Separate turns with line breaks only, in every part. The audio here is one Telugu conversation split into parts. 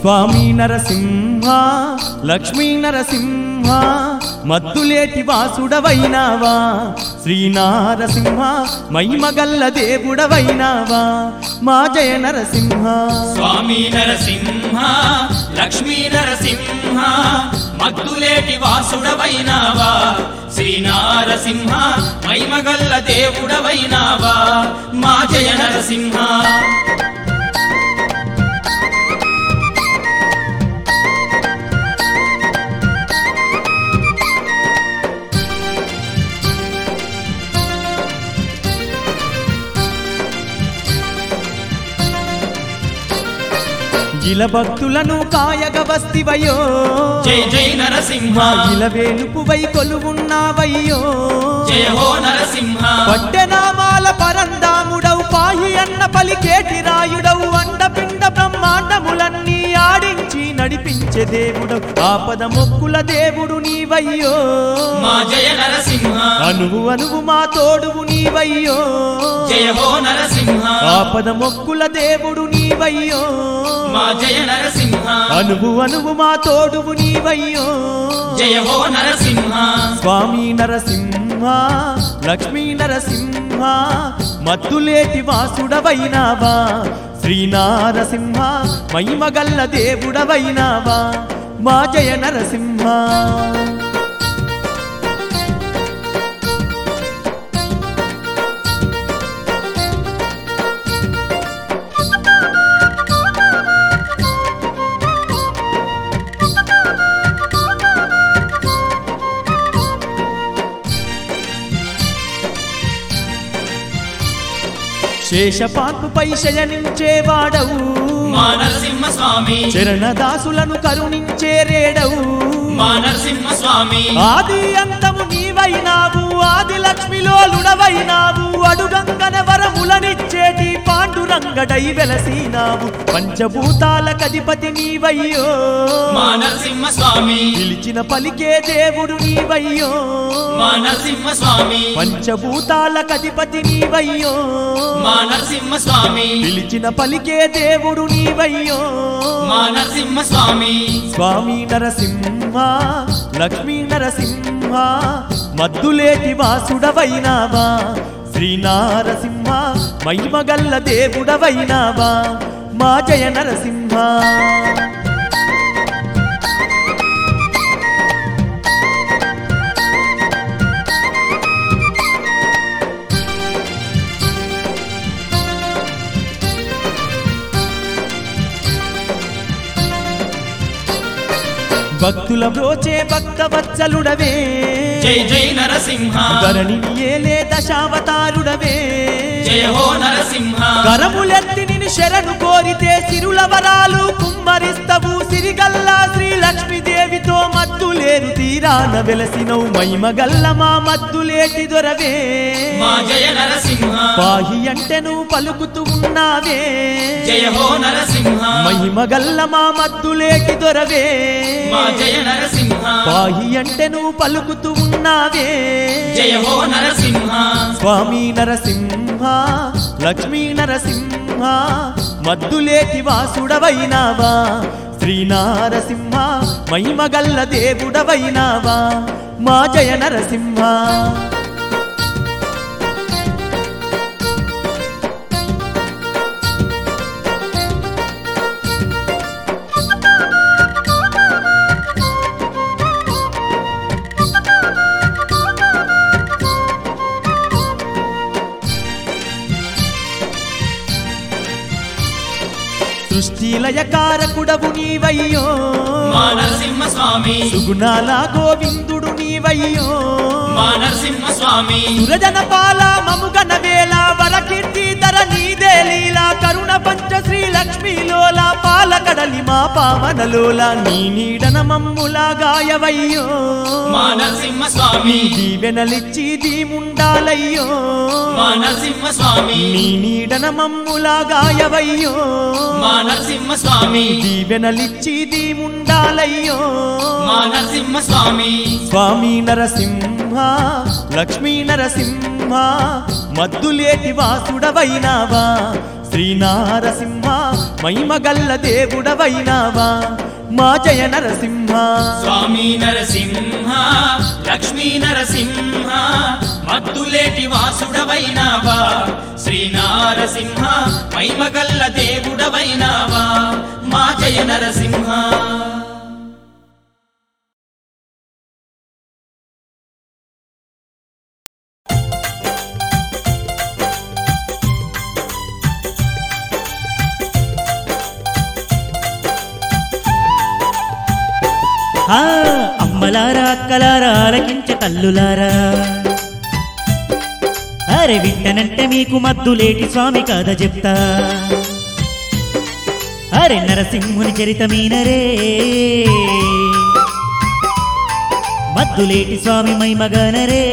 స్వామి నరసింహ లక్ష్మీ నరసింహ మద్దులేటి వాసుడవైనావా శ్రీనారసింహ మహిమగల్ల దేవుడవైనావా మా జయ నరసింహ
స్వామి నరసింహ లక్ష్మీ నరసింహ మద్దులేటి వాసుడవైనావా శ్రీనారసింహ మహిమగల్ల దేవుడవైనావా మా జయ నరసింహ
ఇల భక్తులను కాయగ వస్తివయో
జై జై నరసింహ
ఇల వేలుపువై కొలువున్నావయ్యో
జయ హో నరసింహ
పట్టెనామాల పరందాముడవు పాహి అన్న పలికేటి రాయుడవు అండపిండ బ్రహ్మాండములన్నీ ఆడించి నడిపించే దేవుడవు ఆపద మొక్కుల దేవుడు నీవయ్యో
మా జయ నరసింహ
అనువు అనువు మా తోడువు నీవయ్యో
జయ హో నరసింహ
ఆపద మొక్కుల దేవుడు నీవయ్యో
మా జయ నరసింహ
అనువు అనువు మా తోడువు నీవయ్యో
జయ హో నరసింహ
స్వామి నరసింహ లక్ష్మీ నరసింహ మద్దులేటి వాసుడవైనావా శ్రీనారసింహ మహిమగల్ల దేవుడవైనావా మా జయ నరసింహ శేషపాన్పుపై శయనించేవాడవు
మా నరసింహ స్వామి
చరణదాసులను కరుణించే రేడవు
మా నరసింహ స్వామి
ఆది అంతము నీవైనావు ఆది లక్ష్మిలోలుడవైనావు అడుగంగన వరములనిచ్చేటి పాండురంగడై వెలసినావు పంచభూతాల కధిపతి నీవయ్యో
మా నరసింహ స్వామి
పిలిచిన పలికే దేవుడు నీవయ్యో
మా నరసింహ స్వామి
పంచభూతాల కధిపతి నీవయ్యో
మా నరసింహ స్వామి
పిలిచిన పలికే దేవుడు నీవయ్యో
మా నరసింహ స్వామి
స్వామి నరసింహ లక్ష్మీ నరసింహ మద్దులేటి వాసుడవైనావా శ్రీనారసింహ మహిమగల్ల దేవుడవైనావా మా జయ నరసింహ భక్తుల బ్రోచే భక్తవత్సలుడవే
జై జై నరసింహ
ధరణి ఏలే దశావతారుడవే
జయ హో నరసింహ
కరములెత్తి నిన్ను శరణు కోరితే సిరుల వరాలు కుమ్మరిస్తవు సిరిగల్లా శ్రీ లక్ష్మీదేవితో మద్దులేరు తీరాన వెలసినవు మహిమగల్ల మా మద్దులేటి దొరవే
మా జయ నరసింహ
పాహి అంటే నువ్వు పలుకుతూ ఉన్నావే
జయ హో నరసింహ
మహిమగల్ల మా మద్దులేటి దొరవే
మా జయ నరసింహ
పాహి అంటే నువ్వు పలుకుతూ ఉన్నావే
జయ హో నరసింహ
స్వామి నరసింహ లక్ష్మీ నరసింహ మద్దులేటి వాసుడవైనావా శ్రీనారసింహ మహిమగల్ల దేవుడవైనావా మా జయ నరసింహ సృష్టిలయకారకుడవు నీవయ్యో
మా నరసింహ స్వామి
సుగుణాల గోవిందుడు నీవయ్యో
మా నరసింహ స్వామి
సురజన పాల మముగన వేళ వరకీర్తి ధర నీదే లీలా కరుణ పంచ శ్రీ లక్ష్మీలోల పాలకడలి మా పావనలోల నీ నీడన మమ్ములా గాయవయ్యో
మా నరసింహ స్వామి
దీవెనలిచ్చి దీముండాలయ్యో
మా నరసింహ స్వామి
నీ నీడన మమ్ములా గాయవయ్యో
మా నరసింహ స్వామి
దీవెనలిచ్చి దీముండాలయ్యో
మా నరసింహ స్వామి
స్వామి నరసింహ లక్ష్మీ నరసింహ మద్దులేటి వాసుడవైనావా శ్రీనారసింహ మహిమగల్ల దేవుడవైనావా మా జయ నరసింహ
స్వామి నరసింహ లక్ష్మీ నరసింహ మద్దులేటి వాసుడవైనావా శ్రీ నారసింహ మైమగల్ల దేవుడవైనావా మా జయ నరసింహ
ఆ అమ్మలారా అక్కలారా ఆలకించే తల్లులారా అరే వింటనంటే మీకు మద్దులేటి స్వామి కథ చెప్తా అరే నరసింహుని చరితమీనరే మద్దులేటి స్వామి మైమగనరే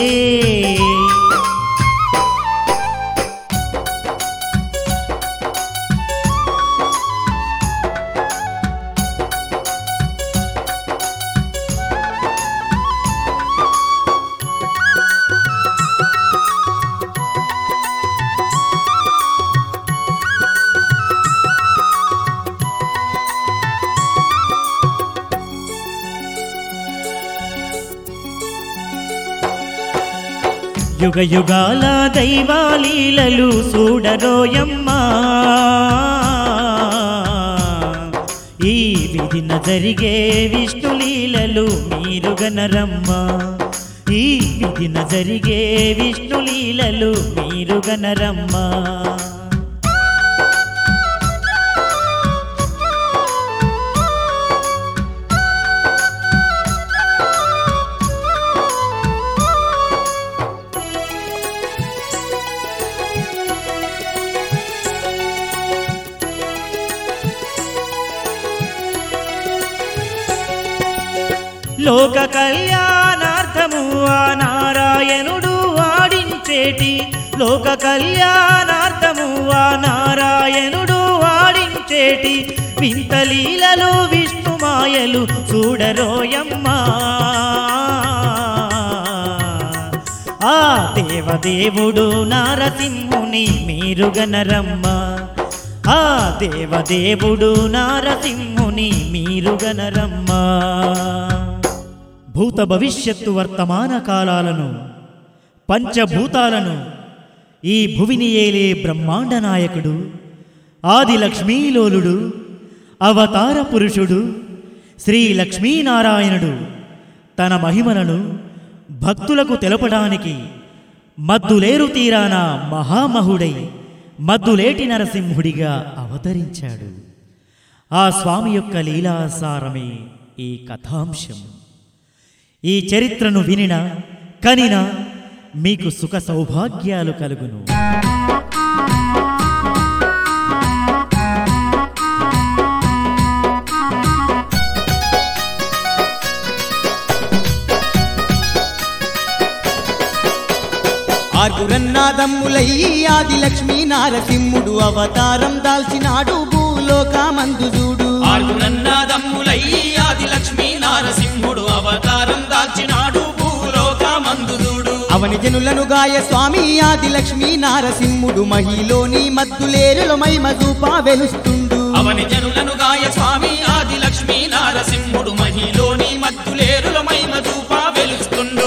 యుగ యుగాల దైవాలీలలు చూడరోయమ్మా ఈ విధిన జరిగే విష్ణులీలలు మీరు గనరమ్మా ఈ విధిన జరిగే విష్ణులీలలు మీరు గనరమ్మా లోక కళ్యాణార్థము ఆ నారాయణుడు వాడించేటి లోక కళ్యాణార్థము ఆ నారాయణుడు వాడించేటి వింత లీలలు విష్ణుమాయలు చూడరోయమ్మా ఆ దేవదేవుడు నారసింహుని మీరు గనరమ్మా ఆ దేవదేవుడు నారసింహుని మీరు గనరమ్మా భూత భవిష్యత్తు వర్తమాన కాలాలను పంచభూతాలను ఈ భువిని ఏలే బ్రహ్మాండ నాయకుడు ఆది లక్ష్మీలోలుడు అవతార పురుషుడు శ్రీ లక్ష్మీనారాయణుడు తన మహిమలను భక్తులకు తెలపడానికి మద్దులేరు తీరాన మహామహుడై మద్దులేటి నరసింహుడిగా అవతరించాడు ఆ స్వామి యొక్క లీలాసారమే ఈ కథాంశం ఈ చరిత్రను వినిన కనిన మీకు సుఖ సౌభాగ్యాలు కలుగును
ఆర్గురన్నాదమ్ములై ఆది లక్ష్మీ నారసింహుడు అవతారం దాల్చినాడు భూలోకమందు చూడు
ఆరుగురన్నాదమ్ములై ఆది లక్ష్మీ నారసింహుడు అవతారం దాల్చినాడు భూలోకమందుదుడు
అవని జనులను గాయ స్వామి ఆది లక్ష్మీ నారసింహుడు మహిలోని మద్దులేరులో మైమదూపా వెలుస్తుండు
అవని జనులను గాయ స్వామి ఆది లక్ష్మీ నారసింహుడు మహిలోని మత్తులేరుల మైమ చూపా వెలుస్తుండు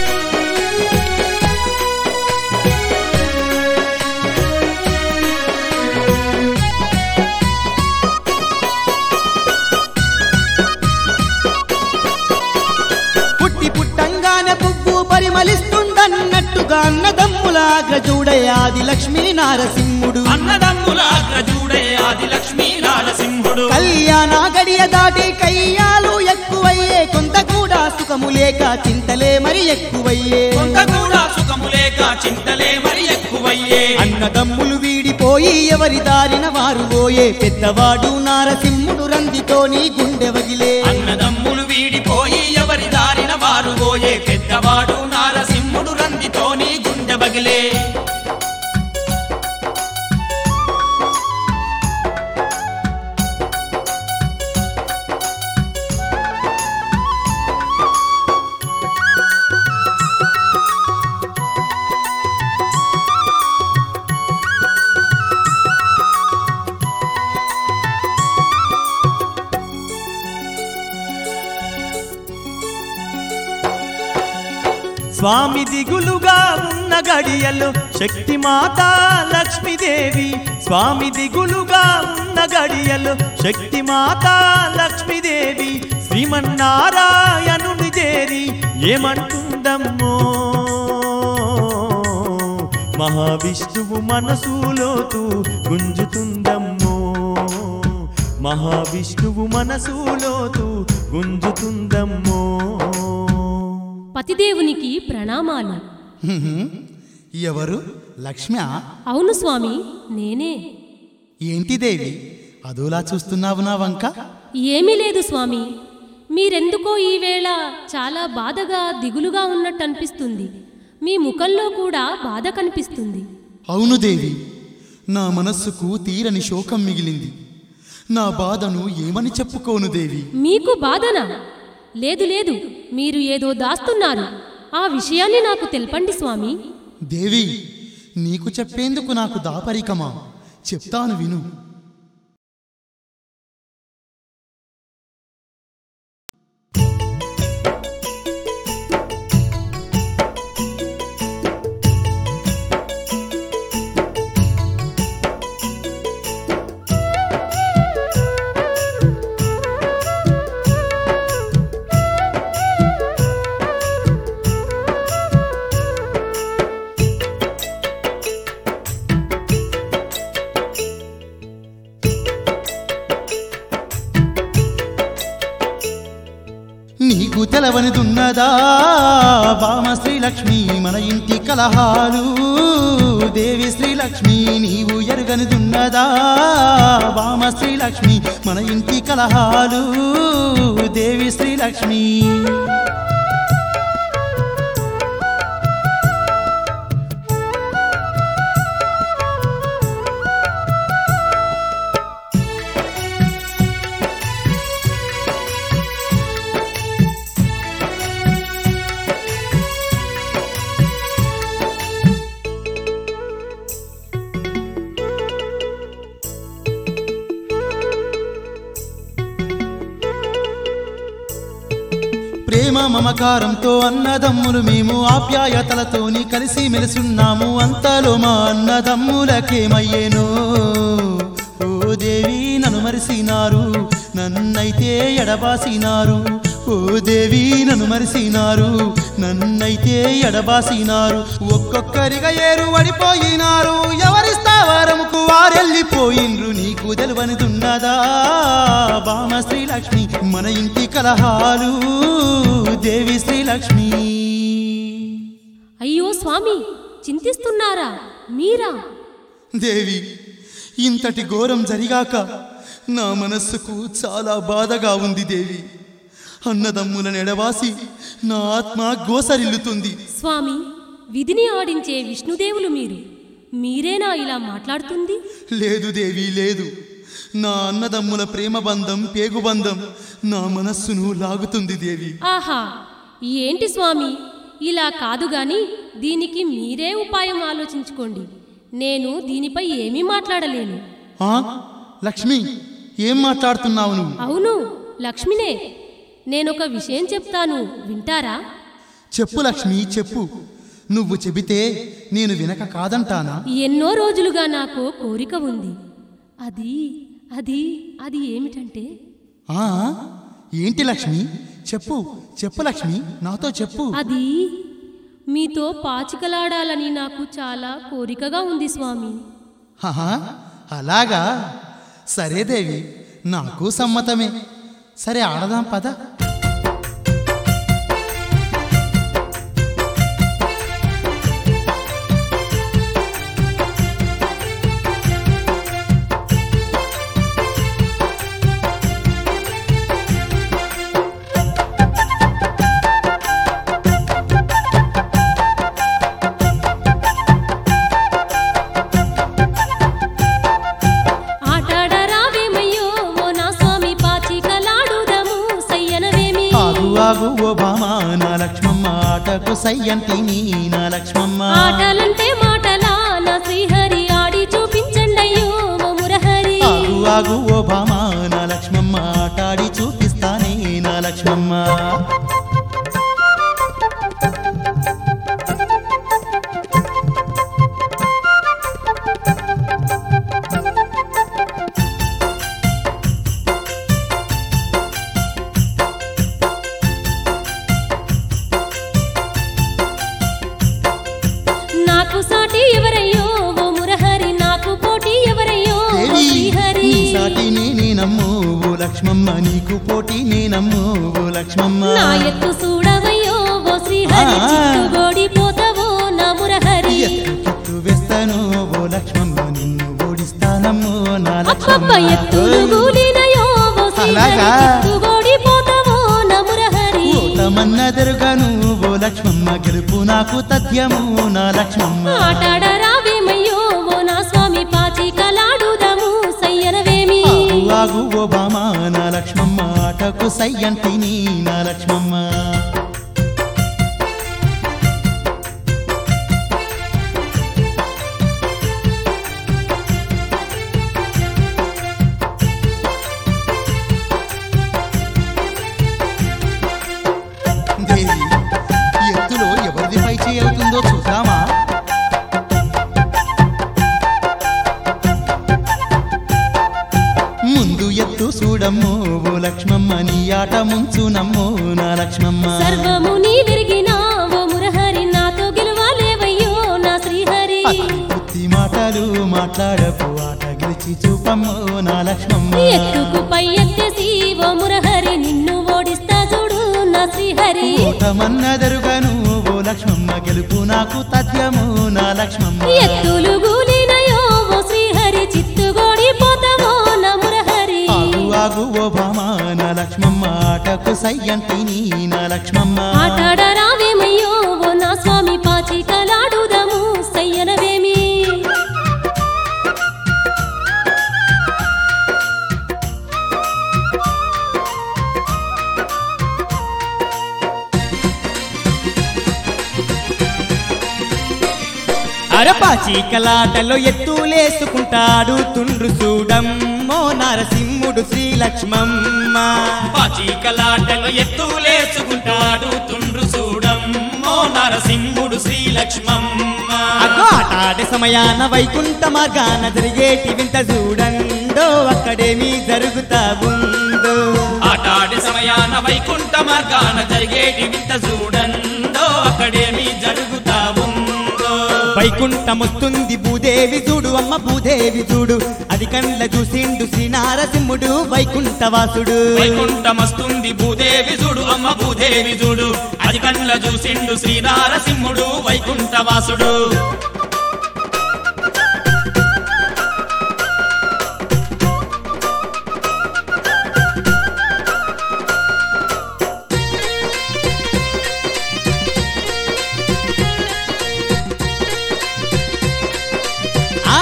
పుట్టి పుట్టంగానే పువ్వు పరిమళిస్తుందన్నట్టుగా అన్నదమ్ముల అగ్రజుడై ఆది లక్ష్మీ నారసింహుడు
అన్నదమ్ముల అగ్రజుడే ఆది లక్ష్మీ నారసింహుడు
కళ్యాణ గడియ దాటి కయ్యాలు ఎక్కువయ్యే కొంత కూడా సుఖము లేక చింతలే మరి ఎక్కువయ్యే
కొంత కూడా సుఖము లేక చింతలే మరి ఎక్కువయ్యే
అన్నదమ్ములు వీడిపోయి ఎవరి దారిన వారు పోయే పెద్దవాడు నారసింహుడు రందితోని గుండె వగిలే
అన్నదమ్ములు వీడిపోయి ఎవరి దారిన వారు పోయే పెద్దవాడు నారసింహుడు రందితోని గుండె బగిలే
స్వామి దిగులుగా ఉన్న గడియలు శక్తి మాత లక్ష్మీదేవి స్వామి దిగులుగా ఉన్న గడియలు శక్తి మాత లక్ష్మీదేవి శ్రీమన్నారాయణుని చేరి ఏమంటుందమ్మో మహావిష్ణువు మనసులోతు గుంజుతుందమ్మో మహావిష్ణువు మనసులోతు గుంజుతుందమ్మో
పతిదేవునికి ప్రణామాలు
హ్మ్. ఎవరు లక్ష్మ్యా
అవును స్వామి నేనే
ఏంటి దేవి అదోలా చూస్తున్నావు నా వంక
ఏమీ లేదు స్వామి మీరెందుకో ఈవేళ చాలా బాధగా దిగులుగా ఉన్నట్టు అనిపిస్తుంది మీ ముఖంలో కూడా బాధ కనిపిస్తుంది
అవును దేవి నా మనస్సుకు తీరని శోకం మిగిలింది నా బాధను ఏమని చెప్పుకోను దేవి
మీకు బాధనా లేదు లేదు మీరు ఏదో దాస్తున్నారు ఆ విషయాన్ని నాకు తెలపండి స్వామి
దేవి నీకు చెప్పేందుకు నాకు దాపరికమా చెప్తాను విను నీకు తెలవనిదున్నదా బామ శ్రీలక్ష్మి మన ఇంటి కలహాలు దేవి శ్రీలక్ష్మి నీవు ఎరుగనిదున్నదా బామ శ్రీలక్ష్మి మన ఇంటి కలహాలు దేవి శ్రీలక్ష్మి ప్రేమ మమకారంతో అన్నదమ్ములు మేము ఆప్యాయతలతోని కలిసి మెలిసున్నాము అంతలో మా అన్నదమ్ములకేమయ్యేనో ఓ దేవి నన్ను మరిసినారు నన్నైతే ఎడబాసినారు ఓ దేవి నన్ను మరిసినారు నన్నైతే ఎడబాసినారు ఒక్కొక్కరిగా ఏరు పడిపోయినారు ఎవరి స్థావరముకు వారెళ్ళిపోయిండ్రు నీకు తెలివనిదున్నదా బామ శ్రీలక్ష్మి మన ఇంటి కలహాలు దేవి శ్రీలక్ష్మి
అయ్యో స్వామి చింతిస్తున్నారా మీరా
దేవి ఇంతటి ఘోరం జరిగాక నా మనస్సుకు చాలా బాధగా ఉంది దేవి అన్నదమ్ముల నెడవాసి నా ఆత్మ గోసరిల్లుతుంది
స్వామి విధిని ఆడించే విష్ణుదేవులు మీరు మీరేనా ఇలా మాట్లాడుతుంది
లేదు దేవి లేదు నా అన్నదమ్ముల ప్రేమ బంధం పేగుబంధం నా మనస్సును లాగుతుంది దేవి
ఆహా ఏంటి స్వామి ఇలా కాదు గాని దీనికి మీరే ఉపాయం ఆలోచించుకోండి నేను దీనిపై ఏమీ మాట్లాడలేను
ఆ లక్ష్మి ఏం మాట్లాడుతున్నావు నువ్వు
అవును లక్ష్మినే నేనొక విషయం చెప్తాను వింటారా
చెప్పు లక్ష్మి చెప్పు నువ్వు చెబితే నేను వినక కాదంటానా
ఎన్నో రోజులుగా నాకు కోరిక ఉంది అది అది అది ఏమిటంటే
ఆ ఏంటి లక్ష్మి చెప్పు చెప్పు లక్ష్మి నాతో చెప్పు
అది మీతో పాచికలాడాలని నాకు చాలా కోరికగా ఉంది స్వామి
హహా, అలాగా సరే దేవి నాకు సమ్మతమే సరే ఆడదాం పద
ఆటాడరావేమయ్యో ఓ నా స్వామి పాచికలాడుదము సయ్యనవేమి
ఆగు ఆగు ఓ బామా నా లక్ష్మమ్మ ఆటకు సయ్యంటిని నా లక్ష్మమ్మ
ఆటలంటే మాటలా నా శ్రీహరి ఆడి చూపించండయ్యో ఓ మురహరి
ఆగు ఆగు ఓ బామా నా లక్ష్మమ్మ ఆటాడి చూపిస్తానే నా లక్ష్మమ్మ
నాకు సాటి ఎవరయ్యో ఓ మురహరి నాకు పోటీ ఎవరయ్యో ఓ
దేవి
శ్రీహరి
నీ సాటి నేనేనమ్మో ఓ లక్ష్మమ్మ నీకు పోటీ నేనమ్మో ఓ లక్ష్మమ్మ
నా ఎత్తు చూడవయ్యో ఓ శ్రీహరి
ఆ.
చిట్టుగోడిపోతావో నా మురహరి
ఎత్తు వేస్తాను ఓ లక్ష్మమ్మ నిన్ను ఓడిస్తానమ్మో నా
అప్పప్ప
లక్ష్మమ్మ
ఎత్తులు గూలినయో ఓ శ్రీహరి
అలాగా?
చిట్టుగోడిపోతావో నా మురహరి
ఓటమన్నదెరుగాను ఓ లక్ష్మమ్మ గెలుపు నాకు తథ్యము నా లక్ష్మమ్మ
ఆటాడరావేమయ్యో ఓ నా స్వామి పాచి కలాడుదము సయ్యనవేమి
ఆగు ఆగు ఓ బామా నా లక్ష్మమ్మ ఆటకు సయ్యంటిని నా లక్ష్మమ్మ దేవి ఈ ఎత్తులో ఎవరిది పై చేయి అవుతుందో చూద్దామా ముందు ఎత్తు చూడమ్మో ఓ లక్ష్మమ్మ నీ ఆట ముంచునమ్మో నా లక్ష్మమ్మ
సర్వము నీ విరిగినా ఓ మురహరి నాతో గెలవాలేవయ్యో నా శ్రీహరి
అతి బుద్ధి మాటలు మాట్లాడపు ఆట గెలిచి చూపమ్మో నా లక్ష్మమ్మ
ఎత్తుకు పై ఎత్తేసి ఓ మురహరి నిన్ను ఓడిస్తా చూడు నా శ్రీహరి
ఓటమన్నదరుగాను ఓ లక్ష్మమ్మ గెలుపు నాకు తథ్యము నా లక్ష్మమ్మ
ఎత్తులు గూలినయో ఓ శ్రీహరి చిత్తుగోడిపోతావో నా మురహరి
ఆగు ఆగు ఓ భామా నా లక్ష్మమ్మ ఆటకు సయ్యంటిని నా లక్ష్మమ్మ
ఆటాడరావేమయ్యో ఓ నా స్వామి పాచి కలాడుదము సయ్యనవేమి
అరపాచి కలాటలో ఎత్తులేసుకుంటాడు తుండ్రు చూడమ్మో నరసింహుడు శ్రీలక్ష్మమ్మ
పాచికలాటలో ఎత్తులేసుకుంటాడు తుండ్రు చూడమ్మో నరసింహుడు శ్రీలక్ష్మమ్మ
అగో ఆటాడే సమయాన వైకుంఠ మార్గాన జరిగేటి వింత చూడండో అక్కడేమీ జరుగుతా ఉందో
ఆటాడే సమయాన వైకుంఠ మార్గాన జరిగేటి వింత చూడందో అక్కడేమి జరుగుతా ఉందో
వైకుంఠమొస్తుంది భూదేవి చూడు అమ్మ భూదేవి చూడు అది కండ్ల చూసిండు శ్రీ నారసింహుడు వైకుంఠవాసుడు
వైకుంఠమస్తుంది భూదేవి చూడు అమ్మ భూదేవి చూడు అది కళ్ళ చూసిండు శ్రీనారసింహుడు వైకుంఠవాసుడు
ఆ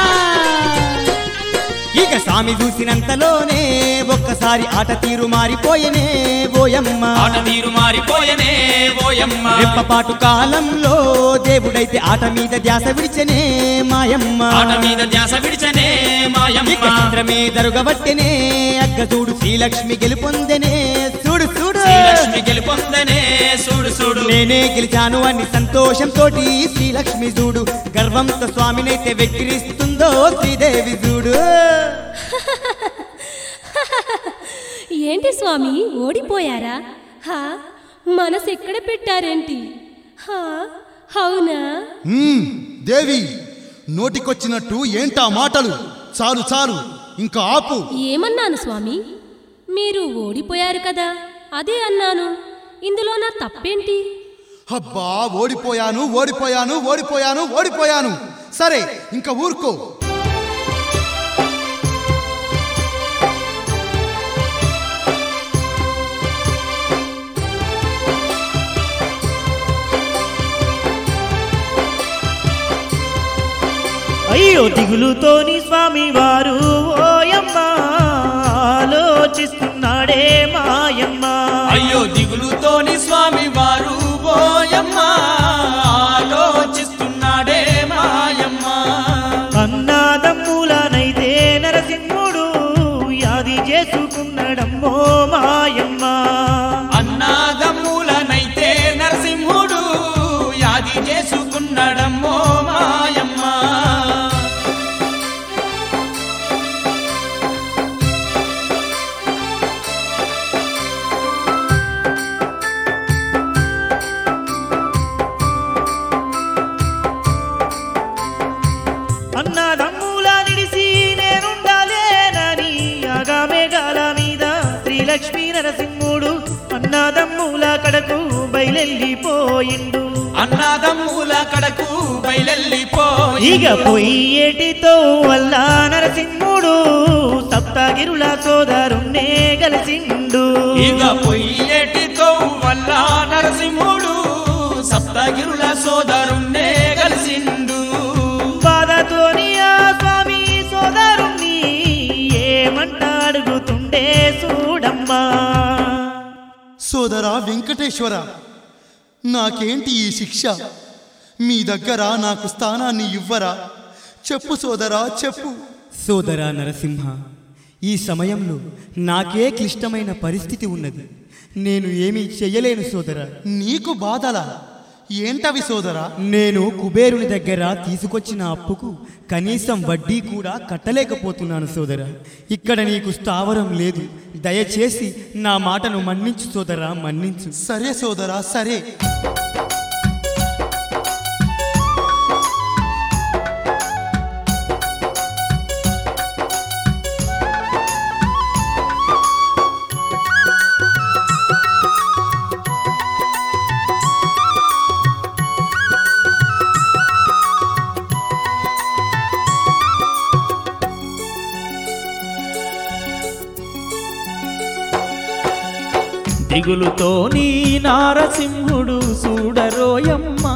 ఇక స్వామి చూసినంతలోనే ఒక్కసారి ఆట తీరు మారిపోయనే ఓయమ్మ
ఆట తీరు మారిపోయనే ఓయమ్మ
రెప్పపాటు కాలంలో దేవుడైతే ఆట మీద ధ్యాస విడిచనే మాయమ్మ
ఆట మీద ధ్యాస విడిచనే
ఇక
మాయమ్మ
చిత్రమే దరుగబట్టెనే అగ్గ చూడు శ్రీలక్ష్మి గెలుపొందెనే చూడు చూడు
శ్రీలక్ష్మి గెలుపొందనే చూడు చూడు
నేనే గెలిచాను అని సంతోషంతో శ్రీలక్ష్మి చూడు గర్వంతో స్వామినైతే వెక్కిరిస్తుందో శ్రీదేవి చూడు
ఏంటి స్వామి ఓడిపోయారా హా మనసు ఎక్కడ పెట్టారేంటి హా అవునా
మ్మ్, దేవి నోటికొచ్చినట్టు ఏంటా మాటలు చాలు చాలు ఇంకా ఆపు
ఏమన్నాను స్వామి మీరు ఓడిపోయారు కదా అదే అన్నాను ఇందులో నా తప్పేంటి
అబ్బా ఓడిపోయాను ఓడిపోయాను ఓడిపోయాను ఓడిపోయాను సరే ఇంకా ఊరుకో
అయ్యో దిగులుతోని స్వామి వారు ఓయమ్మ ఆలోచిస్తున్నాడే మాయమ్మ
అయ్యో దిగులుతోని స్వామి వారు ఓయమ్మ ఆలోచిస్తున్నాడే మాయమ్మ
అన్నాదమ్ములనైతే నరసింహుడు యాది చేసుకున్నాడమ్మో మాయమ్మ
అన్నాదమ్ములనైతే నరసింహుడు యాది చేసుకున్నాడమ్మో మాయమ్మ
నరసింహుడు అన్నాదమ్ముల కడకు బయలెళ్ళిపోయిండు
అన్నాదమ్ముల కడకు బయలెళ్ళిపోయి
ఇక పొయ్యేటితో వల్ల నరసింహుడు సప్తగిరుల సోదరుణ్ణే కలిసిండు
ఇక పొయ్యేటితో వల్ల నరసింహుడు సప్తగిరుల సోదరుణ్ణే కలిసిండు
బాధతోని ఆ స్వామి సోదరుణ్ణి ఏమంట అడుగుతుండే చూడమ్మా
సోదరా వెంకటేశ్వర నాకేంటి ఈ శిక్ష మీ దగ్గర నాకు స్థానాన్ని ఇవ్వరా చెప్పు సోదరా చెప్పు
సోదరా నరసింహ ఈ సమయంలో నాకే క్లిష్టమైన పరిస్థితి ఉన్నది నేను ఏమీ చెయ్యలేను సోదరా
నీకు బాధలా ఏంటవి సోదరా
నేను కుబేరుని దగ్గర తీసుకొచ్చిన అప్పుకు కనీసం వడ్డీ కూడా కట్టలేకపోతున్నాను సోదరా ఇక్కడ నీకు స్థావరం లేదు దయచేసి నా మాటను మన్నించు సోదరా మన్నించు
సరే సోదరా సరే
దిగులుతో నీ నారసింహుడు చూడరోయమ్మా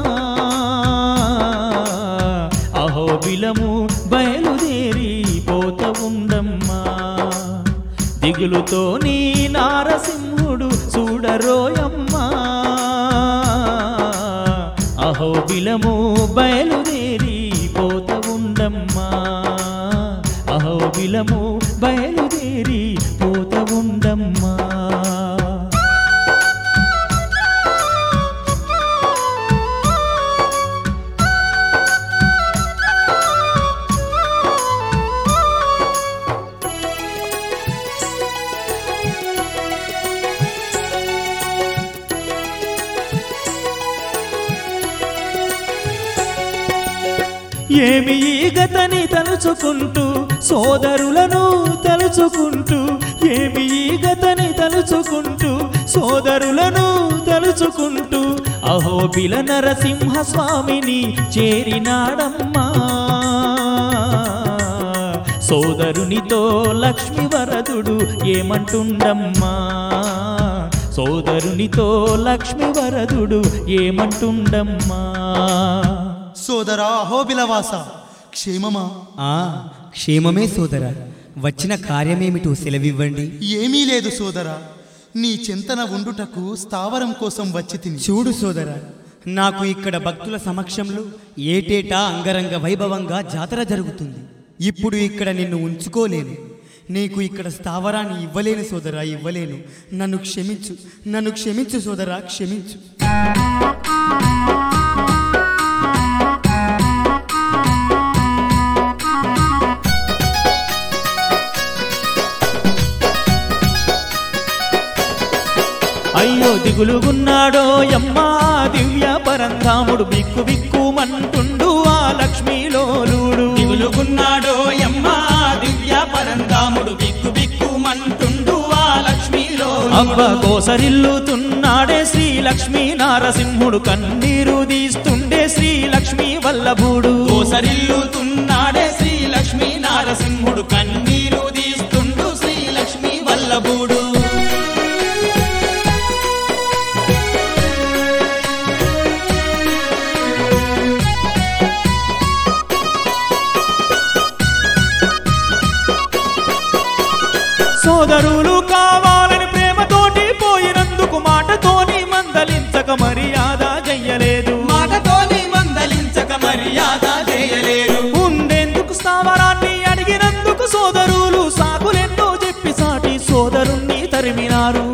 అహోబిలము బయలుదేరి పోత ఉండమ్మా దిగులుతో నీ నారసింహుడు చూడరోయమ్మా అహోబిలము బయలుదేరి పోత ఉండమ్మా అహోబిలము బయలుదేరి పోత ఉండమ్మా ఏమి ఈ గతని తలుచుకుంటూ సోదరులను తలుచుకుంటూ ఏమి ఈ గతని తలుచుకుంటూ సోదరులను తలుచుకుంటూ అహోబిల నరసింహ స్వామిని చేరినాడమ్మా సోదరునితో లక్ష్మి వరదుడు ఏమంటుండమ్మా సోదరునితో లక్ష్మి వరదుడు ఏమంటుండమ్మా
సోదరా అహోబిలవాస క్షేమమా
ఆ క్షేమమే సోదరా వచ్చిన కార్యమేమిటో సెలవివ్వండి
ఏమీ లేదు సోదరా నీ చింతన ఉండుటకు స్థావరం కోసం వచ్చి తిని
చూడు సోదరా నాకు ఇక్కడ భక్తుల సమక్షంలో ఏటేటా అంగరంగ వైభవంగా జాతర జరుగుతుంది ఇప్పుడు ఇక్కడ నిన్ను ఉంచుకోలేను నీకు ఇక్కడ స్థావరాన్ని ఇవ్వలేను సోదరా ఇవ్వలేను నన్ను క్షమించు నన్ను క్షమించు సోదరా క్షమించు
అయ్యో దిగులుగున్నాడో యమ్మా దివ్య పరంధాముడు బిక్కు బిక్కుమంటుండు ఆ లక్ష్మీలోలుడు
దిగులుగున్నాడో యమ్మా దివ్య పరంధాముడు బిక్కు బిక్కు మంటుండు ఆ లక్ష్మీలో
అబ్బ కోసరిల్లుతున్నాడే శ్రీ లక్ష్మీ నారసింహుడు కన్నీరు తీస్తుండే శ్రీ లక్ష్మీ వల్లభుడు
కోసరిల్లుతున్నాడే శ్రీ లక్ష్మీ నారసింహుడు కన్నీరు తీస్తుండు శ్రీ లక్ష్మీ వల్లభుడు
సోదరులు కావాలని ప్రేమతోటి పోయినందుకు మాటతోని మందలించక మర్యాద చెయ్యలేదు
మాటతోని మందలించక మర్యాద చేయలేరు
ఉండేందుకు స్థావరాన్ని అడిగినందుకు సోదరులు సాకులెన్నో చెప్పి సాటి సోదరుణ్ణి తరిమినారు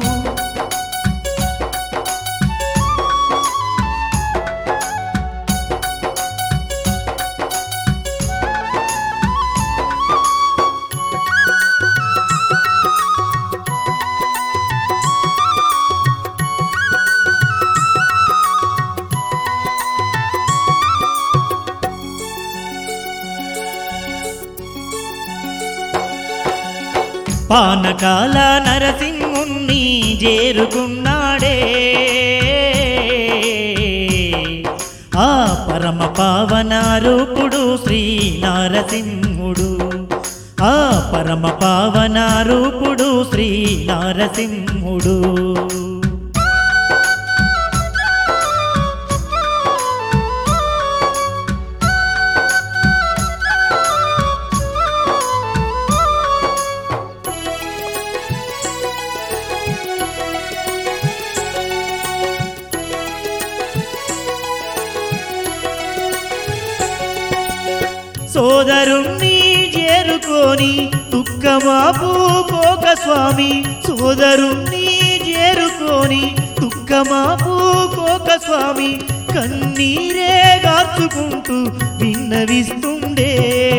పానకాల నరసింహుణ్ణి సోదరుణ్ణి చేరుకున్నాడే ఆ పరమ పావన రూపుడు శ్రీ నారసింహుడు ఆ పరమ పావన రూపుడు శ్రీ నారసింహుడు సోదరుణ్ణి చేరుకొని దుఃఖమాపు కోక స్వామి సోదరుణ్ణి చేరుకొని దుఃఖమాపు కోక స్వామి కన్నీరే గార్చుకుంటూ విన్నవిస్తుండే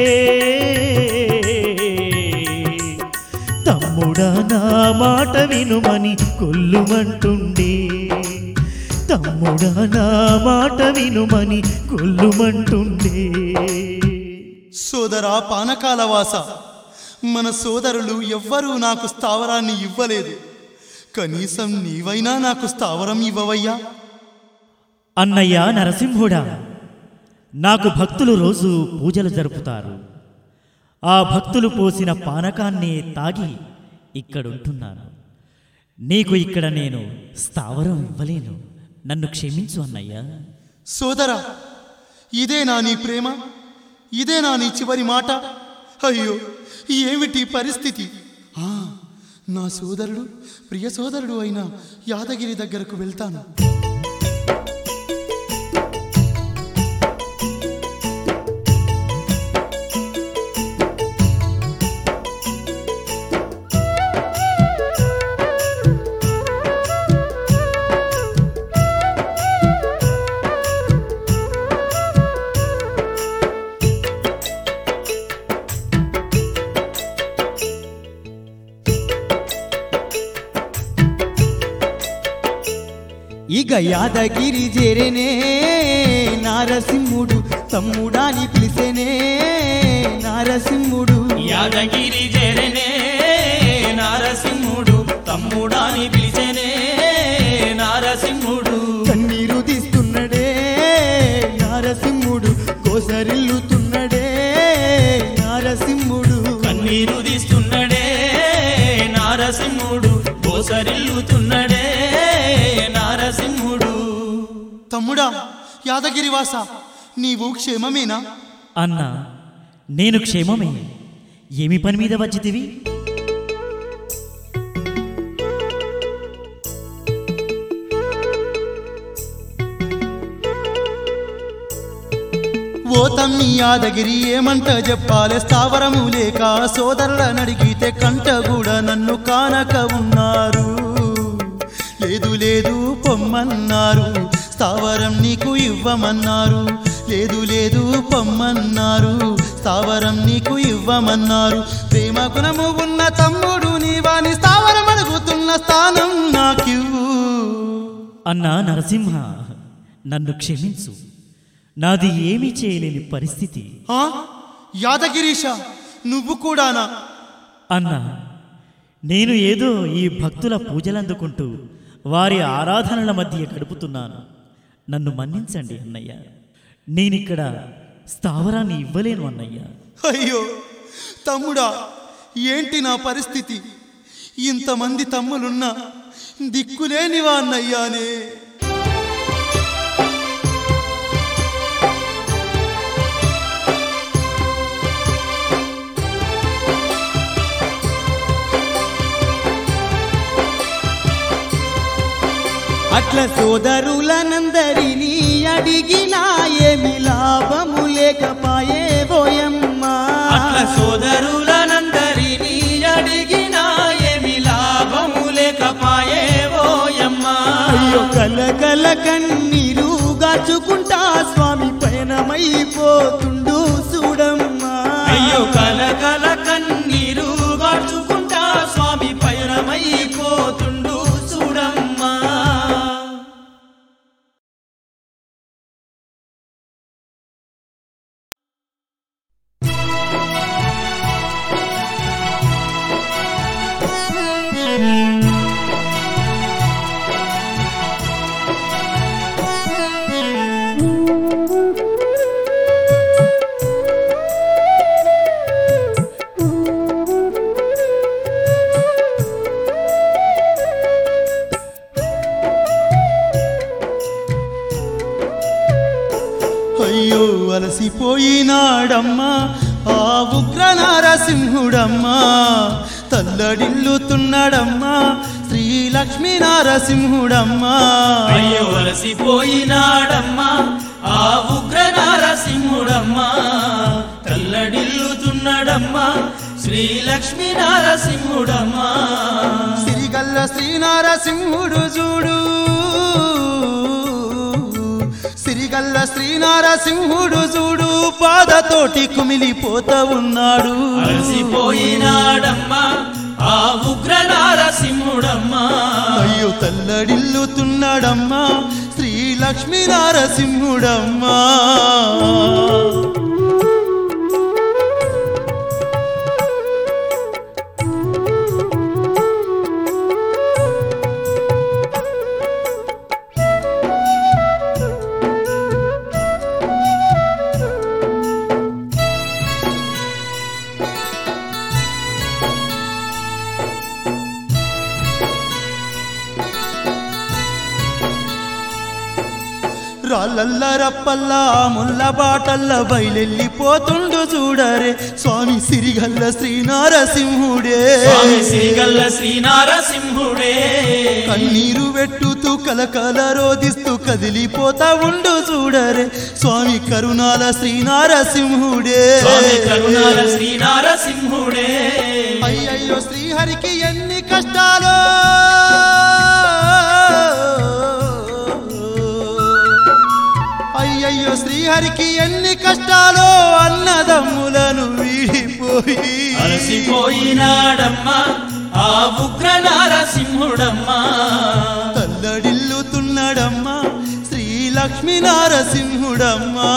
తమ్ముడా నా మాట వినుమని కొల్లుమంటుండే తమ్ముడా నా మాట వినుమని కొల్లుమంటుండే
సోదరా పానకాల వాస మన సోదరులు ఎవ్వరూ నాకు స్థావరాన్ని ఇవ్వలేదు కనీసం నీవైనా నాకు స్థావరం ఇవ్వవయ్యా
అన్నయ్య నరసింహుడా నాకు భక్తులు రోజు పూజలు జరుపుతారు ఆ భక్తులు పోసిన పానకాన్ని తాగి ఇక్కడుంటున్నాను నీకు ఇక్కడ నేను స్థావరం ఇవ్వలేను నన్ను క్షమించు అన్నయ్య
సోదరా ఇదేనా నీ ప్రేమ ఇదేనా నీ చివరి మాట అయ్యో ఏమిటి పరిస్థితి ఆ, నా సోదరుడు ప్రియ సోదరుడు అయిన యాదగిరి దగ్గరకు వెళ్తాను
ఇక యాదగిరి చేరేనే నారసింహుడు తమ్ముడాని పిలిసేనే నారసింహుడు
యాదగిరి జరనే నారసింహుడు తమ్ముడాని పిలిచెనే నారసింహుడు
కన్నీరు తీస్తున్నడే నారసింహుడు కోసరిల్లుతున్నడే నారసింహుడు
కన్నీరు తీస్తున్నడే నారసింహుడు బోసరిల్లుతున్నడే నారసింహుడు
తమ్ముడా యాదగిరి వాస నీవు క్షేమమేనా
అన్నా నేను క్షేమమే ఏమి పని మీద వచ్చితివి
ఓ తమ్మి యాదగిరి ఏమంట చెప్పాలే స్థావరము లేక సోదరులను అడిగితే కంట కూడా నన్ను కానక ఉన్నారు లేదు లేదు పొమ్మన్నారు స్థావరం నీకు ఇవ్వమన్నారు లేదు లేదు పొమ్మన్నారు స్థావరం నీకు ఇవ్వమన్నారు ప్రేమ గుణము ఉన్న తమ్ముడు నీవాని స్థావరం అడుగుతున్న స్థానం నాకివ్వు
అన్నా నరసింహ నన్ను క్షమించు నాది ఏమీ చేయలేని పరిస్థితి
ఆ? యాదగిరీష నువ్వు కూడానా
అన్నా నేను ఏదో ఈ భక్తుల పూజలందుకుంటూ వారి ఆరాధనల మధ్య గడుపుతున్నాను నన్ను మన్నించండి అన్నయ్య నేనిక్కడ స్థావరాన్ని ఇవ్వలేను అన్నయ్య
అయ్యో తమ్ముడా ఏంటి నా పరిస్థితి ఇంతమంది తమ్ములున్నా దిక్కులేనివా అన్నయ్యానే
అట్ల సోదరులనందరినీ అడిగినా ఏమి లాభము లేకపాయే పోయమ్మా
అట్ల సోదరులనందరినీ అడిగినా ఏమి లాభము లేకపాయే ఓయమ్మా
అయ్యో కల కల కన్నీరు గాచుకుంటా స్వామి పయనమైపోతుండు చూడమ్మా
అయ్యో కల కల కన్నీరు గార్చుకుంటా స్వామి పైరమైపోతుండు చూడమ్మా
అలసిపోయినాడమ్మా ఆ ఉగ్ర నారసింహుడమ్మా తల్లడిల్లుతున్నాడమ్మా శ్రీ లక్ష్మీ నారసింహుడమ్మా
అయ్యో అలసిపోయినాడమ్మా ఆ ఉగ్ర నారసింహుడమ్మా తల్లడిల్లుతున్నాడమ్మా శ్రీ లక్ష్మీ నారసింహుడమ్మా
సిరిగల్ల శ్రీనారసింహుడు చూడు సిరిగల్ల శ్రీనారసింహుడు చూడు పాదతోటి కుమిలిపోతా ఉన్నాడు
అలసిపోయినాడమ్మా ఆ ఉగ్ర నారసింహుడమ్మా
అయ్యో తల్లడిల్లుతున్నాడమ్మా శ్రీ లక్ష్మీ నారసింహుడమ్మా రాళ్ళల్ల రప్పల్లా ముల్ల బాటల్ల బయలెళ్ళిపోతుండు చూడరే స్వామి సిరిగల్ల శ్రీనారసింహుడే
స్వామి శ్రీగల్ల శ్రీనారసింహుడే
కన్నీరు వెట్టుతూ కలకల రోదిస్తూ కదిలిపోతా ఉండు చూడరే స్వామి కరుణాల శ్రీనారసింహుడే
స్వామి కరుణాల శ్రీనారసింహుడే
అయ్యయ్యో శ్రీహరికి ఎన్ని కష్టాలు అయ్యయ్యో శ్రీహరికి ఎన్ని కష్టాలు అన్నదమ్ములను వీడిపోయి
అలసిపోయినాడమ్మా ఆ ఉగ్ర నారసింహుడమ్మా
తల్లడిల్లుతున్నాడమ్మా శ్రీ లక్ష్మీ నారసింహుడమ్మా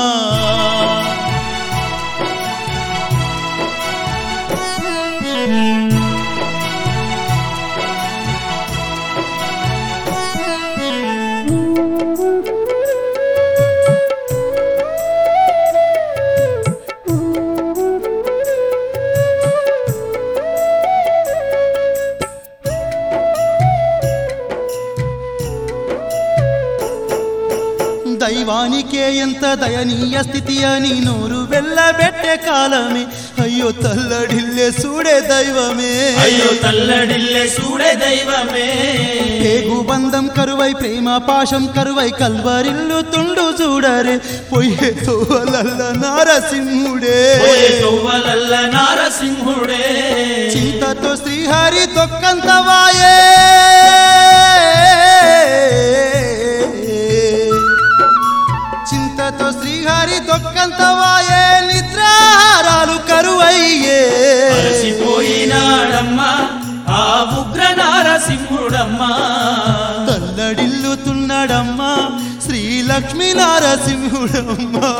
దైవానికే ఎంత దయనీయ స్థితి అని నోరు వెళ్ళబెట్టే కాలమే అయ్యో తల్లడిల్లే చూడే దైవమే
అయ్యో తల్లడిల్లే చూడే దైవమే
పేగు బంధం కరువై ప్రేమ పాశం కరువై కల్వరిల్లు తుండు చూడరే పొయ్యే తోవలల్ల నారసింహుడే
పోయే తొవ్వలల్ల నారసింహుడే
చింతతో శ్రీహరి తొక్కంత వాయే చింతతో శ్రీహరి తొక్కంత వాయే నిద్రాహారాలు కరువయ్యే
అలసిపోయినాడమ్మా ఆ ఉగ్ర నారసింహుడమ్మా
తల్లడిల్లుతున్నాడమ్మా శ్రీ లక్ష్మీ నారసింహుడమ్మా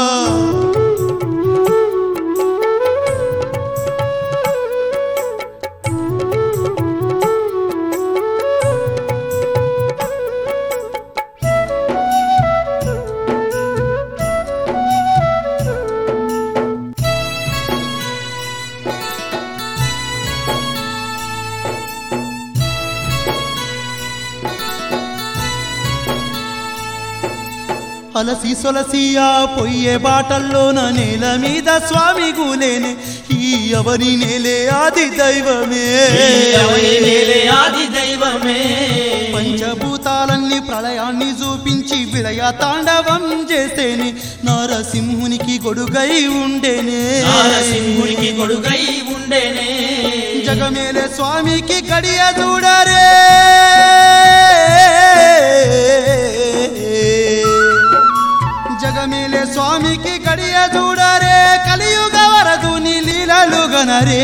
అలసి సొలసియా పొయ్యే బాటల్లోన నేల మీద స్వామి గూలేనే ఈ అవని నేలే ఆది దైవమే
ఈ అవని నేలే ఆది దైవమే
పంచభూతాలన్నీ ప్రళయాన్ని చూపించి విలయ తాండవం చేసేనే నారసింహునికి గొడుగై ఉండేనే
నారసింహునికి గొడుగై ఉండేనే
జగమేలే స్వామికి గడియ చూడరే జగమేలే స్వామికి గడియ చూడరే కలియుగ వరదు లీలలు గనరే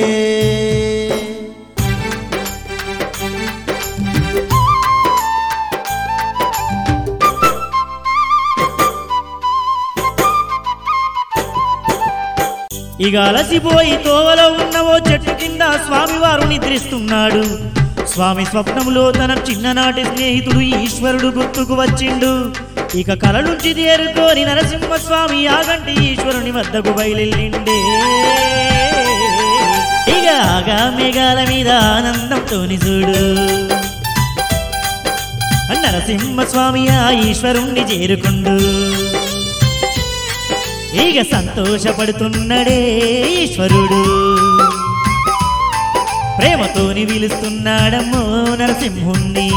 ఇక అలసిపోయి తోవలో ఉన్నవో చెట్టు కింద స్వామివారు నిద్రిస్తున్నాడు స్వామి స్వప్నములో తన చిన్ననాటి స్నేహితుడు ఈశ్వరుడు గుర్తుకు వచ్చిండు ఇక కల నుంచి తేరుకొని నరసింహస్వామి ఆగంటి ఈశ్వరుని వద్దకు బయలుండే ఇక ఆగా మేఘాల మీద ఆనందంతో చూడు నరసింహస్వామి ఆ ఈశ్వరుణ్ణి చేరుకుండు ఇక సంతోషపడుతున్నడే ఈశ్వరుడు ప్రేమతోని పిలుస్తున్నాడమ్మో నరసింహుణ్ణి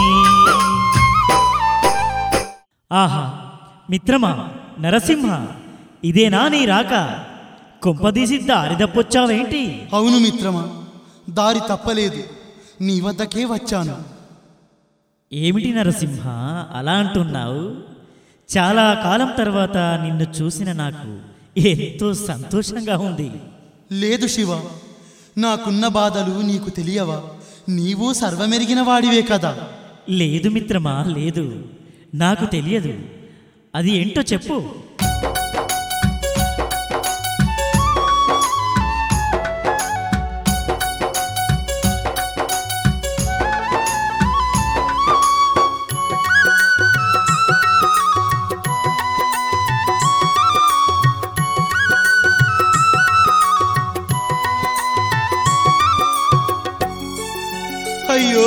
ఆహా మిత్రమా నరసింహ ఇదేనా నీ రాక కొంపదీసి దారి తప్పొచ్చావేంటి
అవును మిత్రమా దారి తప్పలేదు నీ వద్దకే వచ్చాను
ఏమిటి నరసింహ అలా అంటున్నావు చాలా కాలం తర్వాత నిన్ను చూసిన నాకు ఎంతో సంతోషంగా ఉంది
లేదు శివ నాకున్న బాధలు నీకు తెలియవా నీవు సర్వమెరిగిన వాడివే కదా
లేదు మిత్రమా లేదు నాకు తెలియదు అది ఏంటో చెప్పు
అయ్యో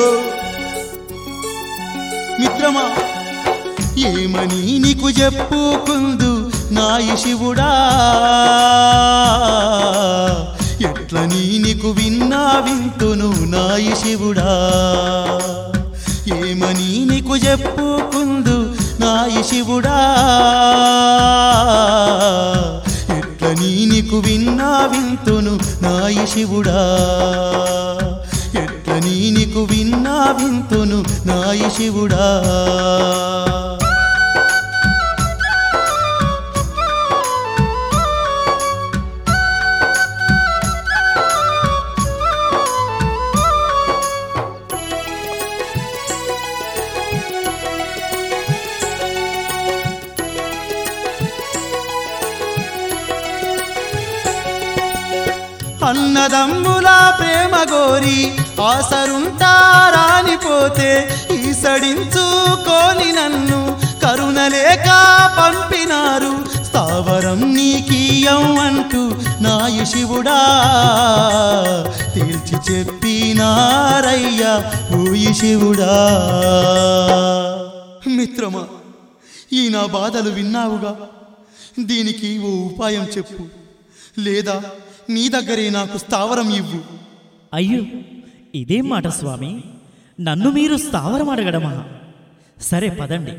మిత్రమా ఏమని నీకు చెప్పుకుందు నా ఈ శివుడా ఎట్లని నీకు విన్నా వింతును నా ఈ శివుడా ఏమని నీకు చెప్పుకుందు నా ఈ శివుడా ఎట్లని నీకు విన్నా వింతును నా ఈ శివుడా ఎట్లని నీకు విన్నా వింతును నా ఈ శివుడా అన్నదమ్ముల ప్రేమ గోరి ఆసరుంటారానిపోతే ఈసడించుకోని నన్ను కరుణలేక పంపినారు స్థావరం నీకీయం అంటూ నా శివుడా తేల్చి చెప్పినారయ్యా ఓయి శివుడా మిత్రమా ఈ నా బాధలు విన్నావుగా దీనికి ఓ ఉపాయం చెప్పు లేదా నీ దగ్గరే నాకు స్థావరం ఇవ్వు
అయ్యో ఇదేం మాట స్వామి నన్ను మీరు స్థావరం అడగడమా సరే పదండి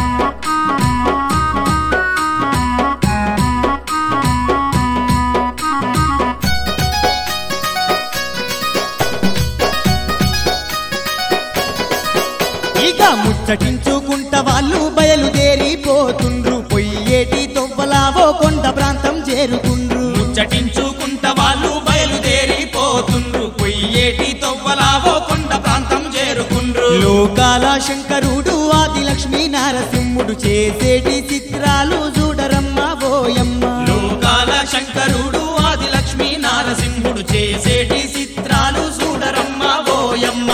ఇక ముచ్చటించుకుంట వాళ్ళు బయలుదేరిపోతుండ్రు పొయ్యేటి తొవ్వలావో కొండ ప్రాంతం చేరుకుండ్రు
ముచ్చటించుకుంట వాళ్ళు బయలుదేరిపోతుండ్రు పొయ్యేటి తొవ్వలావో కొండ ప్రాంతం చేరుకుండ్రు
లోకాల శంకరుడు ఆది లక్ష్మీ నారసింహుడు చేసేటి చిత్రాలు చూడరమ్మ ఓయమ్మ
లోకాల శంకరుడు ఆది లక్ష్మీ నారసింహుడు చేసేటి చిత్రాలు చూడరమ్మ ఓయమ్మ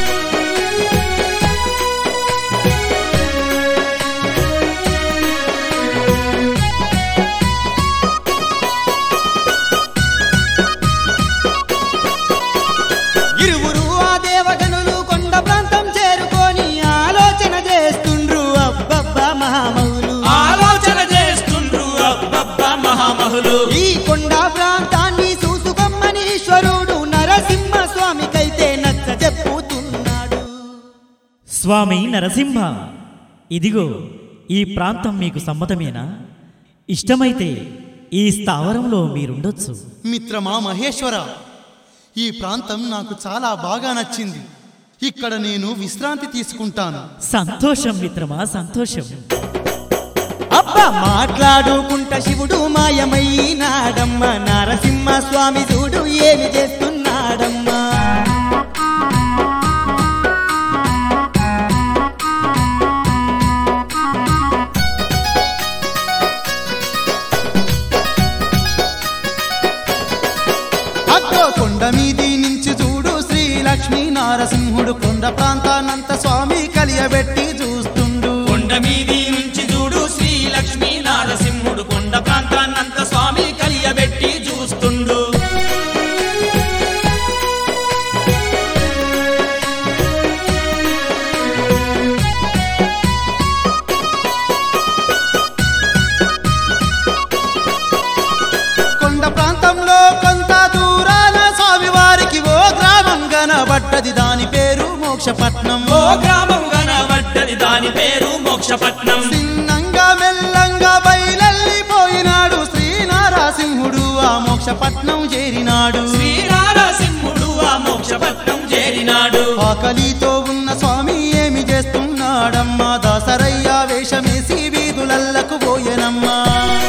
ఇరువురు ఆ దేవగనులు కొండ ప్రాంతం చేరుకొని ఆలోచన చేస్తుండ్రు అబ్బబ్బా మహామౌలు
ఆలోచన చేస్తుండ్రు అబ్బబ్బ మహామహులు
ఈ కొండ ప్రాంతాన్ని చూసుకోమ్మని ఈశ్వరుడు నరసింహ స్వామికైతే నచ్చ చెప్పుతున్నాడు
స్వామి నరసింహ ఇదిగో ఈ ప్రాంతం మీకు సమ్మతమేనా ఇష్టమైతే ఈ స్థావరంలో మీరుండొచ్చు
మిత్రమా మహేశ్వర ఈ ప్రాంతం నాకు చాలా బాగా నచ్చింది ఇక్కడ నేను విశ్రాంతి తీసుకుంటాను
సంతోషం మిత్రమా సంతోషం
అబ్బా మాట్లాడుకుంట శివుడు మాయమయ్యినాడమ్మ నరసింహ స్వామి చూడు ఏమి చేస్తున్నాడమ్మా
అక్కో కొండ మీది నుంచి చూడు శ్రీ లక్ష్మీ నారసింహుడు కొండ ప్రాంతానంత స్వామి కలియబెట్టి చూస్తుండు
కొండ మీది నుంచి చూడు శ్రీ లక్ష్మీ నారసింహుడు కొండ ప్రాంతాన్నంత స్వామి కలియబెట్టి చూస్తుండు
మోక్షపట్నం
ఓ గ్రామం గనబడ్డది దాని పేరు మోక్షపట్నం
చిన్నంగా మెల్లంగా బయలెల్లిపోయినాడు శ్రీనారాసింహుడు ఆ మోక్షపట్నం చేరినాడు
శ్రీనారసింహుడు ఆ మోక్షపట్నం చేరినాడు
ఆకలితో ఉన్న స్వామి ఏమి చేస్తున్నాడమ్మా దాసరయ్య వేషమేసి వీధులల్లకు పోయెనమ్మా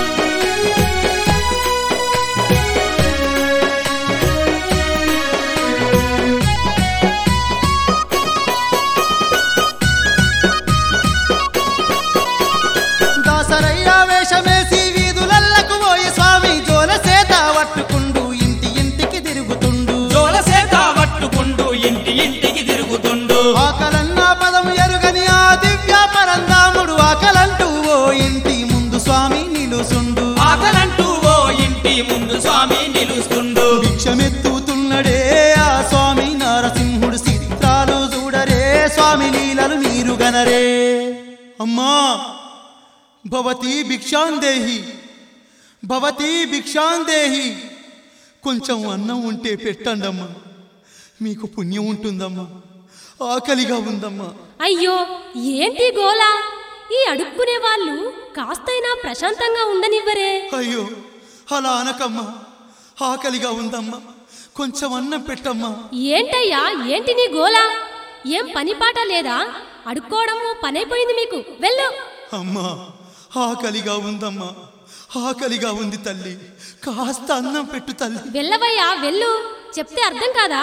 దాసరయ్య వేషమేసి వీధులల్లకు పోయి స్వామి జోల సేత పట్టుకుండు ఇంటి ఇంటికి తిరుగుతుండు
జోలసేత పట్టుకుంటూ ఇంటి ఇంటికి తిరుగుతుండు
ఆకలన్న పదం ఎరుగని ఆ దివ్య పరందాముడు ఆకలంటూ ఓ ఇంటి ముందు స్వామి నిలుసుండు
ఆకలంటూ ఓ ఇంటి ముందు స్వామి నిలుస్తుండు
భిక్షమెత్తుతున్నడే ఆ స్వామి నరసింహుడు చిత్రాలు చూడరే స్వామి లీలలు మీరు గనరే అమ్మా భవతి భిక్షాందేహి భవతి భిక్షాందేహి కొంచెం అన్నం ఉంటే పెట్టండమ్మా మీకు పుణ్యం ఉంటుందమ్మా ఆకలిగా ఉందమ్మా
అయ్యో ఏంటి గోలా ఈ అడుక్కునే వాళ్ళు కాస్తైనా ప్రశాంతంగా ఉండనివ్వరే
అయ్యో అలా అనకమ్మా ఆకలిగా ఉందమ్మా కొంచెం అన్నం పెట్టమ్మా
ఏంటయ్యా ఏంటి నీ గోలా ఏం పని పాట లేదా అడుక్కోవడము పనైపోయింది మీకు వెళ్ళు
అమ్మా ఆకలిగా ఉందమ్మా ఆకలిగా ఉంది తల్లి కాస్త అన్నం పెట్టు తల్లి
వెళ్ళవయ్యా వెళ్ళు చెప్తే అర్థం కాదా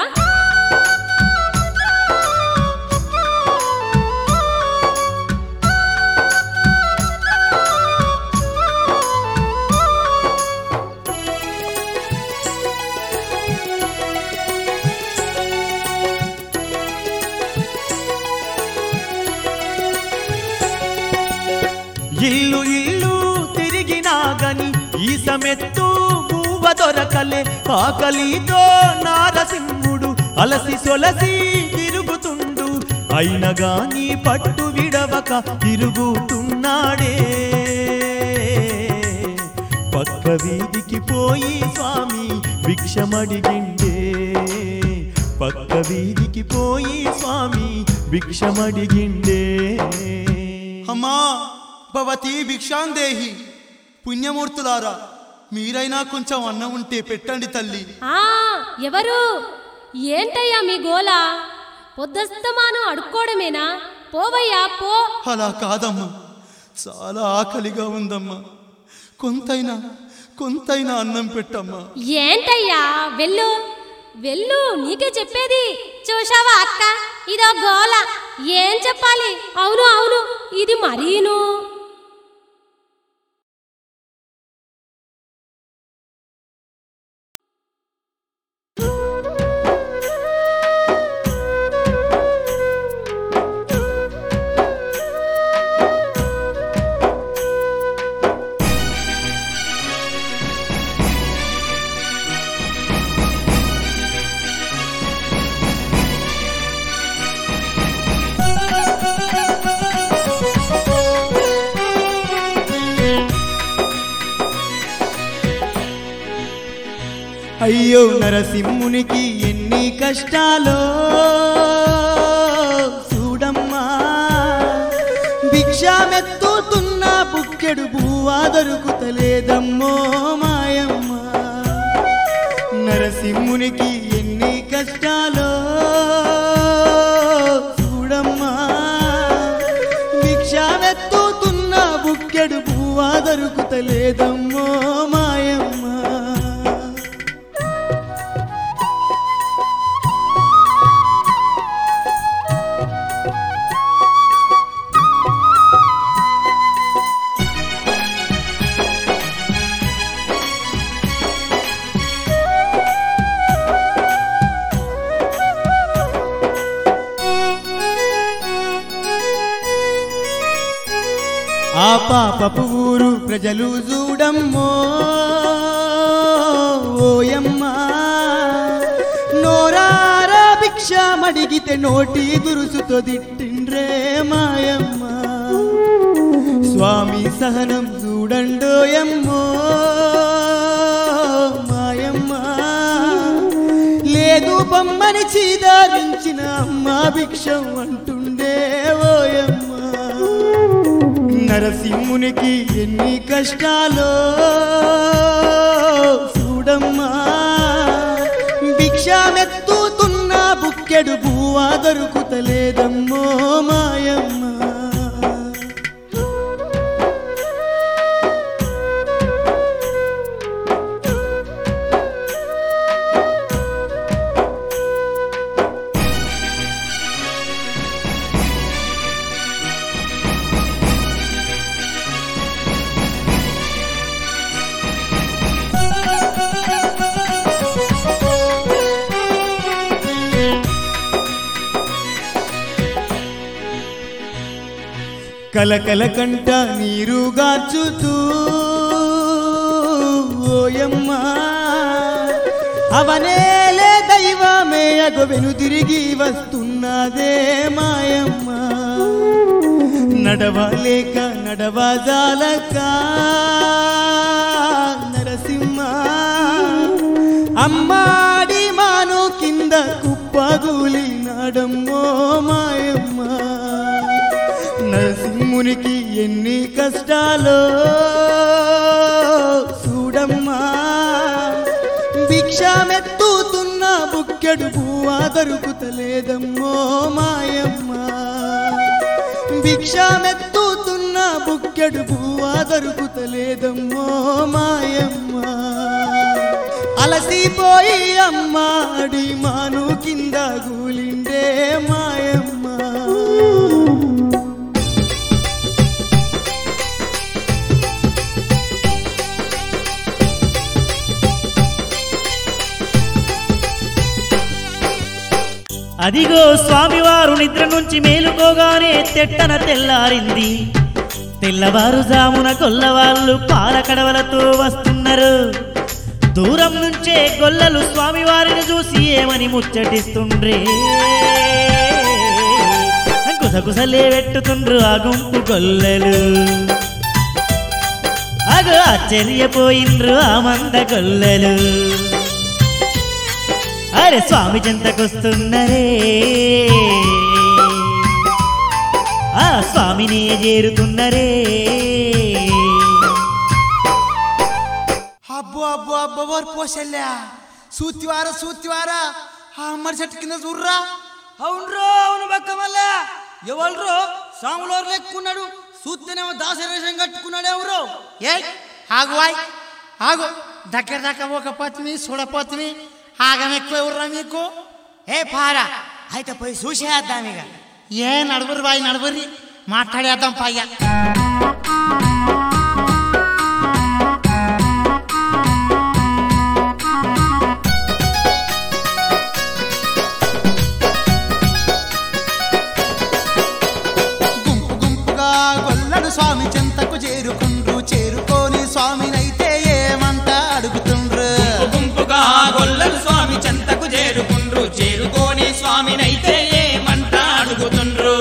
ఇల్లు ఇల్లు తిరిగినా గని ఈ సమెత్తు మూవ దొరకలే ఆకలితో నారసింహుడు అలసి సొలసి తిరుగుతుండు అయిన గాని పట్టు విడవక తిరుగుతున్నాడే పక్క వీధికి పోయి స్వామి భిక్షమడిగిండే పక్క వీధికి పోయి స్వామి భిక్షమడిగిండే
అమ్మా భవతి భిక్షాందేహి పుణ్యమూర్తులారా మీరైనా కొంచెం అన్నం ఉంటే పెట్టండి తల్లి
ఆ ఎవరు ఏంటయ్యా మీ గోలా పొద్దస్తమాను అడుక్కోవడమేనా పోవయ్యా పో
అలా కాదమ్మా చాలా ఆకలిగా ఉందమ్మా కొంతైనా కొంతైనా అన్నం పెట్టమ్మా
ఏంటయ్యా వెళ్ళు వెళ్ళు నీకే చెప్పేది చూశావా అక్క ఇదో గోల ఏం చెప్పాలి అవును అవును ఇది మరీను
అయ్యో నరసింహునికి ఎన్ని కష్టాలో చూడమ్మా భిక్షామెత్తుతున్న బుక్కెడు బువ్వా దొరుకుతలేదమ్మో మాయమ్మ నరసింహునికి ఎన్ని కష్టాలో చూడమ్మా భిక్షామెత్తుతున్న బుక్కెడు బువ్వా దొరుకుతలేదమ్మో మాయమ్మ ఆ పాపపు ఊరు ప్రజలు చూడమ్మో ఓయమ్మా నోరారా భిక్ష మడిగితే నోటి దురుసుతో దిట్టిండ్రే మాయమ్మ స్వామి సహనం చూడండోయమ్మో మాయమ్మ లేదు బొమ్మని చీదారించిన అమ్మ భిక్షం అంటుండే ఓయమ్మ నరసింహునికి ఎన్ని కష్టాలో చూడమ్మా భిక్షామెత్తుతున్న బుక్కెడు బువ్వా దొరుకుతలేదమ్మో మాయమ్మ కలకల కంట నీరు గాచుతూ ఓయమ్మ అవనేలే దైవమే అగవెను తిరిగి వస్తున్నదే మాయమ్మ నడవలేక నడవజాలక నరసింహ అమ్మాడి మాను కింద కుప్పగూలి నడమ్మో మాయమ్మ నరసింహునికి ఎన్ని కష్టాలో చూడమ్మా భిక్షామెత్తుతున్న బుక్కెడు పువ్వా దొరుకుతలేదమ్మో మాయమ్మ భిక్షామెత్తుతున్న బుక్కెడు పువ్వా దొరుకుతలేదమ్మో మాయమ్మ అలసిపోయి అమ్మాడి మాను కింద గూలిండే మాయమ్మ
అదిగో స్వామివారు నిద్ర నుంచి మేలుకోగానే తెట్టన తెల్లారింది తెల్లవారుజామున కొల్లవాళ్ళు పాల కడవలతో వస్తున్నారు దూరం నుంచే గొల్లలు స్వామివారిని చూసి ఏమని ముచ్చటిస్తుండ్రే గుసగుసలే పెట్టుతుండ్రు ఆ గుంపు గొల్లలు అగో ఆశ్చర్యపోయిండ్రు ఆ మంద గొల్లలు అరే స్వామి చెంతకొస్తున్నరే ఆ స్వామిని చేరుతున్నరే
అబ్బో అబ్బో అబ్బో వారు పోసెల్లా సూతివారా సూతివారా ఆ అమ్మడి చెట్టు కింద చూర్రా
అవునరో అవును బక్క మళ్ళా ఎవరు సాములోరు లెక్కున్నాడు చూస్తేనేమో దాసరేషం కట్టుకున్నాడు ఎవరు
ఏ ఆగు వాయ్ ఆగు దగ్గర దాకా ఒక పత్ని చూడపోతుని ఆగం ఎక్కువ ఎవర్రా మీకు
ఏ పారా అయితే పోయి చూసేద్దాం ఇక
ఏ నడుగురు బాయ్ నడుగురి మాట్లాడేద్దాం పయ్యా గుంపు గుంపుగా గొల్లడు స్వామి చెంతకు చేరుకుండ్రు చేరుకోని స్వామినైతే ఏమంట అడుగుతుండ్రు
గుంపుగా గొల్లలు స్వామి చెంతకు చేరుకుండ్రు చేరుకోని స్వామినైతే ఏమంట అడుగుతుండ్రు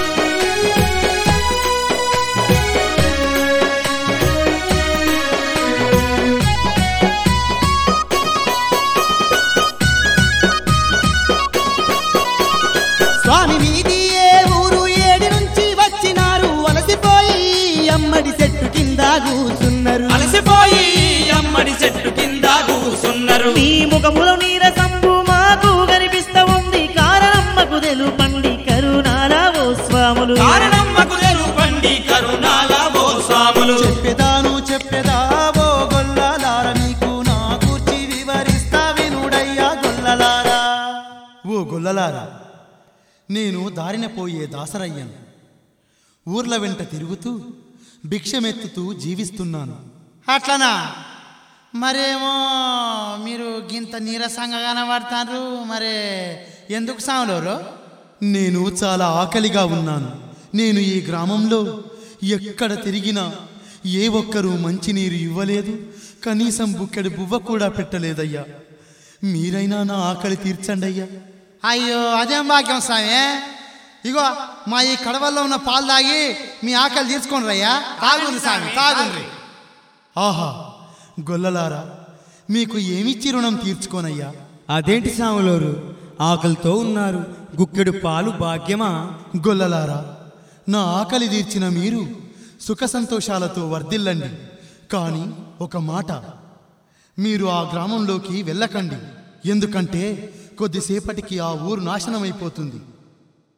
స్వామి మీది ఏ ఊరు ఏడి నుంచి వచ్చినారు అలసిపోయి అమ్మడి చెట్టు కింద కూర్చున్నారు
అలసిపోయి అమ్మడి చెట్టు కింద కూసున్నారు
మీ ముఖములో నీరసంబు మాకు కనిపిస్తా ఉంది కారణమ్మకు తెలుపండి కరుణాల ఓ స్వాములు
కారణమ్మకు తెలుపండి కరుణాల ఓ స్వాములు
చెప్పేదాను చెప్పేదావో గొల్లలార నీకు నా కూర్చి వివరిస్తా వినుడయ్యా గొల్లలారా ఓ గొల్లలారా నేను దారిన పోయే దాసరయ్యను ఊర్ల వెంట తిరుగుతూ భిక్షమెత్తుతూ జీవిస్తున్నాను అట్లనా మరేమో మీరు గింత నీరసంగా కనబడతారు మరే ఎందుకు సాములోరు నేను చాలా ఆకలిగా ఉన్నాను నేను ఈ గ్రామంలో ఎక్కడ తిరిగినా ఏ ఒక్కరూ మంచినీరు ఇవ్వలేదు కనీసం బుక్కెడు బువ్వ కూడా పెట్టలేదయ్యా మీరైనా నా ఆకలి తీర్చండి అయ్యా
అయ్యో అదేం భాగ్యం స్వామి ఇగో మా ఈ కడవల్లో ఉన్న పాలు తాగి మీ ఆకలి తీర్చుకోండి రయ్యా తాగుంది స్వామి తాగుంది
ఆహా గొల్లలారా మీకు ఏమిచ్చి రుణం తీర్చుకోనయ్యా
అదేంటి సాములోరు ఆకలితో ఉన్నారు గుక్కెడు పాలు భాగ్యమా
గొల్లలారా నా ఆకలి తీర్చిన మీరు సుఖ సంతోషాలతో వర్ధిల్లండి కానీ ఒక మాట మీరు ఆ గ్రామంలోకి వెళ్ళకండి ఎందుకంటే కొద్దిసేపటికి ఆ ఊరు నాశనమైపోతుంది